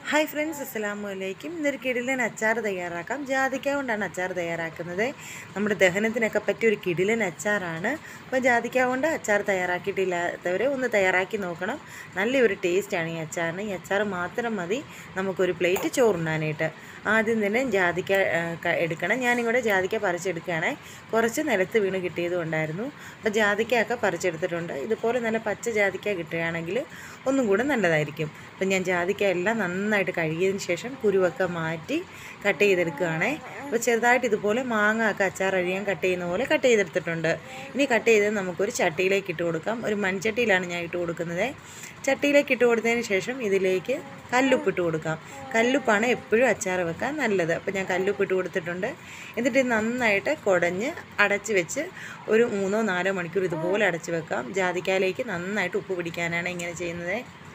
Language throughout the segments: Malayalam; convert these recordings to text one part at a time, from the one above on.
ഹായ് ഫ്രണ്ട്സ് അസ്സലാമു അലൈക്കും ഇന്നൊരു കിടിലൻ അച്ചാർ തയ്യാറാക്കാം ജാതിക്ക കൊണ്ടാണ് അച്ചാർ തയ്യാറാക്കുന്നത് നമ്മുടെ ദഹനത്തിനൊക്കെ പറ്റിയ ഒരു കിടിലൻ അച്ചാറാണ് അപ്പോൾ ജാതിക്ക കൊണ്ട് അച്ചാർ തയ്യാറാക്കിയിട്ടില്ലാത്തവർ ഒന്ന് തയ്യാറാക്കി നോക്കണം നല്ലൊരു ടേസ്റ്റാണ് ഈ അച്ചാറിന് ഈ അച്ചാർ മാത്രം മതി നമുക്കൊരു പ്ലേറ്റ് ചോറുണ്ണാനായിട്ട് ആദ്യം തന്നെ ജാതിക്ക ആ, ക- എടുക്കണം ഞാനിവിടെ ജാതിക്ക പറിച്ചെടുക്കുകയാണേ കുറച്ച് നിലത്ത് വീണ് കിട്ടിയതും ഉണ്ടായിരുന്നു അപ്പോൾ ജാതിക്കയൊക്കെ പറിച്ചെടുത്തിട്ടുണ്ട് ഇതുപോലെ നല്ല പച്ച ജാതിക്ക കിട്ടുകയാണെങ്കിൽ ഒന്നും കൂടെ നല്ലതായിരിക്കും അപ്പം ഞാൻ ജാതിക്ക എല്ലാം നന്നായിട്ട് കഴുകിയതിന് ശേഷം കുരുവൊക്കെ മാറ്റി കട്ട് ചെയ്തെടുക്കുകയാണേ അപ്പോൾ ചെറുതായിട്ട് ഇതുപോലെ മാങ്ങ ഒക്കെ അച്ചാർ അഴിയാൻ കട്ട് ചെയ്യുന്ന പോലെ കട്ട് ചെയ്തെടുത്തിട്ടുണ്ട് ഇനി കട്ട് ചെയ്ത് നമുക്കൊരു ചട്ടിയിലേക്ക് ഇട്ട് കൊടുക്കാം ഒരു മൺചട്ടിയിലാണ് ഞാൻ ഇട്ട് കൊടുക്കുന്നത് ചട്ടിയിലേക്ക് ഇട്ട് കൊടുത്തതിന് ശേഷം ഇതിലേക്ക് കല്ലുപ്പ് ഇട്ട് കൊടുക്കാം കല്ലുപ്പാണ് എപ്പോഴും അച്ചാർ വെക്കാൻ നല്ലത് അപ്പോൾ ഞാൻ കല്ലുപ്പ് ഇട്ട് കൊടുത്തിട്ടുണ്ട് എന്നിട്ട് ഇത് നന്നായിട്ട് കുടഞ്ഞ് അടച്ച് വെച്ച് ഒരു മൂന്നോ നാലോ മണിക്കൂർ ഇതുപോലെ അടച്ച് വെക്കാം ജാതിക്കായിലേക്ക് നന്നായിട്ട് ഉപ്പ് പിടിക്കാനാണ് ഇങ്ങനെ ചെയ്യുന്നത്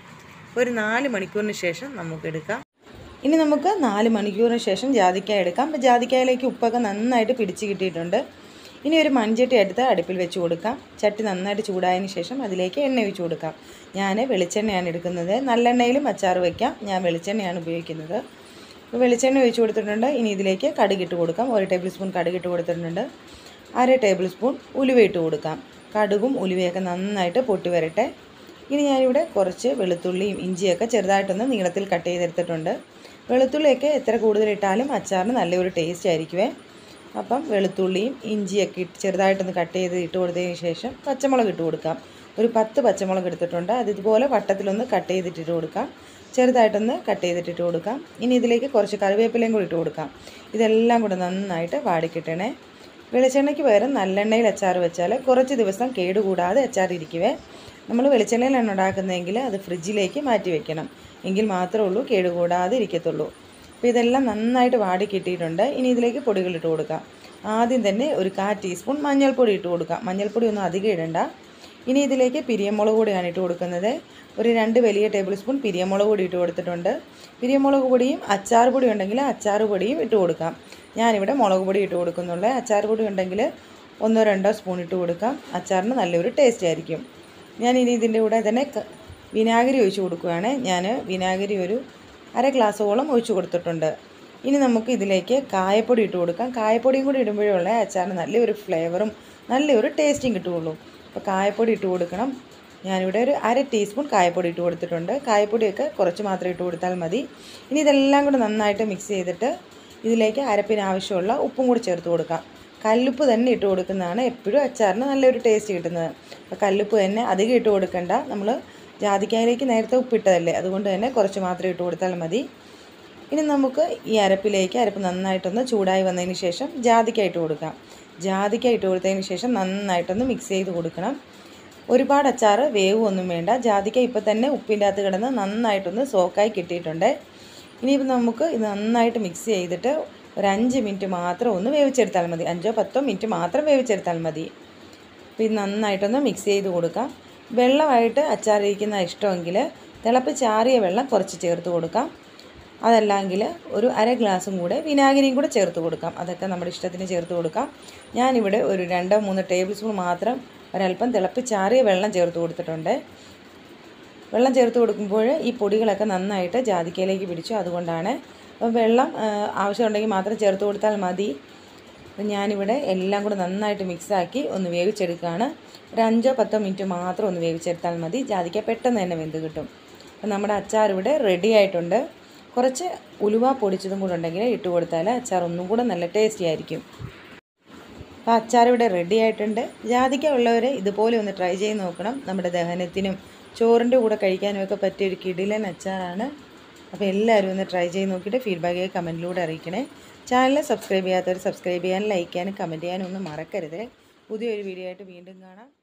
ഒരു നാല് മണിക്കൂറിന് ശേഷം നമുക്ക് എടുക്കാം ഇനി നമുക്ക് നാല് മണിക്കൂറിന് ശേഷം ജാതിക്കായ എടുക്കാം അപ്പോൾ ജാതിക്കായിലേക്ക് ഉപ്പൊക്കെ നന്നായിട്ട് പിടിച്ച് കിട്ടിയിട്ടുണ്ട് ഇനി ഒരു മൺചട്ടി എടുത്ത് അടുപ്പിൽ വെച്ച് കൊടുക്കാം ചട്ടി നന്നായിട്ട് ചൂടായതിന് ശേഷം അതിലേക്ക് എണ്ണ ഒഴിച്ച് കൊടുക്കാം ഞാൻ വെളിച്ചെണ്ണയാണ് എടുക്കുന്നത് നല്ലെണ്ണയിലും അച്ചാർ വയ്ക്കാം ഞാൻ വെളിച്ചെണ്ണയാണ് ഉപയോഗിക്കുന്നത് അപ്പോൾ വെളിച്ചെണ്ണ ഒഴിച്ച് കൊടുത്തിട്ടുണ്ട് ഇനി ഇതിലേക്ക് കടുകിട്ട് കൊടുക്കാം ഒരു ടേബിൾ സ്പൂൺ കടുകിട്ട് കൊടുത്തിട്ടുണ്ട് അര ടേബിൾ സ്പൂൺ ഉലുവ ഇട്ട് കൊടുക്കാം കടുകും ഉലുവയൊക്കെ നന്നായിട്ട് പൊട്ടി വരട്ടെ ഇനി ഞാനിവിടെ കുറച്ച് വെളുത്തുള്ളിയും ഇഞ്ചിയൊക്കെ ചെറുതായിട്ടൊന്ന് നീളത്തിൽ കട്ട് ചെയ്തെടുത്തിട്ടുണ്ട് വെളുത്തുള്ളിയൊക്കെ എത്ര കൂടുതലിട്ടാലും അച്ചാറിന് നല്ലൊരു ടേസ്റ്റ് ആയിരിക്കുമേ അപ്പം വെളുത്തുള്ളിയും ഇഞ്ചിയൊക്കെ ഇട്ട് ചെറുതായിട്ടൊന്ന് കട്ട് ചെയ്ത് ഇട്ട് കൊടുത്തതിന് ശേഷം പച്ചമുളക് ഇട്ട് കൊടുക്കാം ഒരു പത്ത് പച്ചമുളക് എടുത്തിട്ടുണ്ട് അത് ഇതുപോലെ വട്ടത്തിലൊന്ന് കട്ട് ചെയ്തിട്ടിട്ട് കൊടുക്കാം ചെറുതായിട്ടൊന്ന് കട്ട് ചെയ്തിട്ടിട്ട് കൊടുക്കാം ഇനി ഇതിലേക്ക് കുറച്ച് കറിവേപ്പിലയും കൂടി ഇട്ട് കൊടുക്കാം ഇതെല്ലാം കൂടെ നന്നായിട്ട് വാടിക്കിട്ടണേ വെളിച്ചെണ്ണയ്ക്ക് പകരം നല്ലെണ്ണയിൽ അച്ചാർ വെച്ചാൽ കുറച്ച് ദിവസം കേടുകൂടാതെ അച്ചാർ ഇരിക്കുവേ നമ്മൾ വെളിച്ചെണ്ണയിലാണ് ഉണ്ടാക്കുന്നതെങ്കിൽ അത് ഫ്രിഡ്ജിലേക്ക് മാറ്റി വെക്കണം എങ്കിൽ മാത്രമേ ഉള്ളൂ കേടുകൂടാതെ ഇരിക്കത്തുള്ളൂ അപ്പോൾ ഇതെല്ലാം നന്നായിട്ട് വാടി കിട്ടിയിട്ടുണ്ട് ഇനി ഇതിലേക്ക് പൊടികൾ ഇട്ട് കൊടുക്കാം ആദ്യം തന്നെ ഒരു കാ ടീസ്പൂൺ മഞ്ഞൾപ്പൊടി ഇട്ട് കൊടുക്കാം മഞ്ഞൾപ്പൊടി ഒന്നും അധികം ഇടണ്ട ഇനി ഇതിലേക്ക് പിരിയമുളക് പൊടിയാണ് ഇട്ട് കൊടുക്കുന്നത് ഒരു രണ്ട് വലിയ ടേബിൾ സ്പൂൺ പിരിയമുളക് പൊടി ഇട്ട് കൊടുത്തിട്ടുണ്ട് പിരിയമുളക് പൊടിയും അച്ചാർ പൊടി ഉണ്ടെങ്കിൽ അച്ചാർ പൊടിയും ഇട്ട് കൊടുക്കാം ഞാനിവിടെ മുളക് പൊടി ഇട്ട് കൊടുക്കുന്നുള്ളൂ അച്ചാർ പൊടി ഉണ്ടെങ്കിൽ ഒന്നോ രണ്ടോ സ്പൂൺ ഇട്ട് കൊടുക്കാം അച്ചാറിന് നല്ലൊരു ടേസ്റ്റ് ആയിരിക്കും ഞാൻ ഇനി ഇതിൻ്റെ കൂടെ തന്നെ ക- വിനാഗിരി ഒഴിച്ച് കൊടുക്കുകയാണ് ഞാൻ വിനാഗിരി ഒരു അര ഗ്ലാസ്സോളം ഒഴിച്ച് കൊടുത്തിട്ടുണ്ട് ഇനി നമുക്ക് ഇതിലേക്ക് കായപ്പൊടി ഇട്ട് കൊടുക്കാം കായപ്പൊടിയും കൂടി ഇടുമ്പോഴേ ഉള്ള അച്ചാറിന് നല്ലൊരു ഫ്ലേവറും നല്ലൊരു ടേസ്റ്റും കിട്ടുകയുള്ളൂ അപ്പോൾ കായപ്പൊടി ഇട്ട് കൊടുക്കണം ഞാനിവിടെ ഒരു അര ടീസ്പൂൺ കായപ്പൊടി ഇട്ട് കൊടുത്തിട്ടുണ്ട് കായപ്പൊടിയൊക്കെ കുറച്ച് മാത്രം ഇട്ട് കൊടുത്താൽ മതി ഇനി ഇതെല്ലാം കൂടെ നന്നായിട്ട് മിക്സ് ചെയ്തിട്ട് ഇതിലേക്ക് അരപ്പിന് ആവശ്യമുള്ള ഉപ്പും കൂടി ചേർത്ത് കൊടുക്കാം കല്ലുപ്പ് തന്നെ ഇട്ട് കൊടുക്കുന്നതാണ് എപ്പോഴും അച്ചാറിന് നല്ലൊരു ടേസ്റ്റ് കിട്ടുന്നത് അപ്പോൾ കല്ലുപ്പ് തന്നെ അധികം ഇട്ട് കൊടുക്കണ്ട നമ്മൾ ജാതിക്കായിലേക്ക് നേരത്തെ ഉപ്പിട്ടതല്ലേ അതുകൊണ്ട് തന്നെ കുറച്ച് മാത്രം ഇട്ട് കൊടുത്താൽ മതി ഇനി നമുക്ക് ഈ അരപ്പിലേക്ക് അരപ്പ് നന്നായിട്ടൊന്ന് ചൂടായി വന്നതിന് ശേഷം ജാതിക്ക ഇട്ട് കൊടുക്കാം ജാതിക്ക ഇട്ട് കൊടുത്തതിന് ശേഷം നന്നായിട്ടൊന്ന് മിക്സ് ചെയ്ത് കൊടുക്കണം ഒരുപാട് അച്ചാർ വേവൊന്നും വേണ്ട ജാതിക്ക ഇപ്പം തന്നെ ഉപ്പിൻ്റെ അകത്ത് കിടന്ന് നന്നായിട്ടൊന്ന് സോക്കായി കിട്ടിയിട്ടുണ്ട് ഇനിയിപ്പോൾ നമുക്ക് ഇത് നന്നായിട്ട് മിക്സ് ചെയ്തിട്ട് ഒരു അഞ്ച് മിനിറ്റ് മാത്രം ഒന്ന് വേവിച്ചെടുത്താൽ മതി അഞ്ചോ പത്തോ മിനിറ്റ് മാത്രം വേവിച്ചെടുത്താൽ മതി അപ്പോൾ ഇത് നന്നായിട്ടൊന്ന് മിക്സ് ചെയ്ത് കൊടുക്കാം വെള്ളമായിട്ട് അച്ചാറിരിക്കുന്ന ഇഷ്ടമെങ്കിൽ തിളപ്പിച്ചാറിയ വെള്ളം കുറച്ച് ചേർത്ത് കൊടുക്കാം അതല്ലെങ്കിൽ ഒരു അര ഗ്ലാസും കൂടെ വിനാഗിരിയും കൂടെ ചേർത്ത് കൊടുക്കാം അതൊക്കെ നമ്മുടെ ഇഷ്ടത്തിന് ചേർത്ത് കൊടുക്കാം ഞാനിവിടെ ഒരു രണ്ടോ മൂന്നോ ടേബിൾ സ്പൂൺ മാത്രം ഒരല്പം തിളപ്പിച്ചാറിയ വെള്ളം ചേർത്ത് കൊടുത്തിട്ടുണ്ട് വെള്ളം ചേർത്ത് കൊടുക്കുമ്പോൾ ഈ പൊടികളൊക്കെ നന്നായിട്ട് ജാതിക്കയിലേക്ക് പിടിച്ചു അതുകൊണ്ടാണ് അപ്പം വെള്ളം ആ, ആവശ്യമുണ്ടെങ്കിൽ മാത്രം ചേർത്ത് കൊടുത്താൽ മതി അപ്പം ഞാനിവിടെ എല്ലാം കൂടെ നന്നായിട്ട് മിക്സാക്കി ഒന്ന് വേവിച്ചെടുക്കുകയാണ് ഒരു അഞ്ചോ പത്തോ മിനിറ്റ് മാത്രം ഒന്ന് വേവിച്ചെടുത്താൽ മതി ജാതിക്ക പെട്ടെന്ന് തന്നെ വെന്ത് കിട്ടും അപ്പം നമ്മുടെ അച്ചാർ ഇവിടെ റെഡി ആയിട്ടുണ്ട് കുറച്ച് ഉലുവ പൊടിച്ചതും കൂടെ ഉണ്ടെങ്കിൽ ഇട്ട് കൊടുത്താൽ അച്ചാർ ഒന്നും കൂടെ നല്ല ടേസ്റ്റി ആയിരിക്കും അപ്പോൾ അച്ചാർ ഇവിടെ റെഡി ആയിട്ടുണ്ട് ജാതിക്ക ഉള്ളവർ ഇതുപോലെ ഒന്ന് ട്രൈ ചെയ്ത് നോക്കണം നമ്മുടെ ദഹനത്തിനും ചോറിൻ്റെ കൂടെ കഴിക്കാനും ഒക്കെ പറ്റിയ ഒരു കിടിലൻ അച്ചാറാണ് അപ്പോൾ എല്ലാവരും ഒന്ന് ട്രൈ ചെയ്ത് നോക്കിയിട്ട് ഫീഡ്ബാക്ക് കമൻറ്റിലൂടെ അറിയിക്കണേ ചാനൽ സബ്സ്ക്രൈബ് ചെയ്യാത്തവർ സബ്സ്ക്രൈബ് ചെയ്യാനും ലൈക്ക് ചെയ്യാനും കമൻറ്റ് ചെയ്യാനും ഒന്നും മറക്കരുത് പുതിയൊരു വീഡിയോ ആയിട്ട് വീണ്ടും കാണാം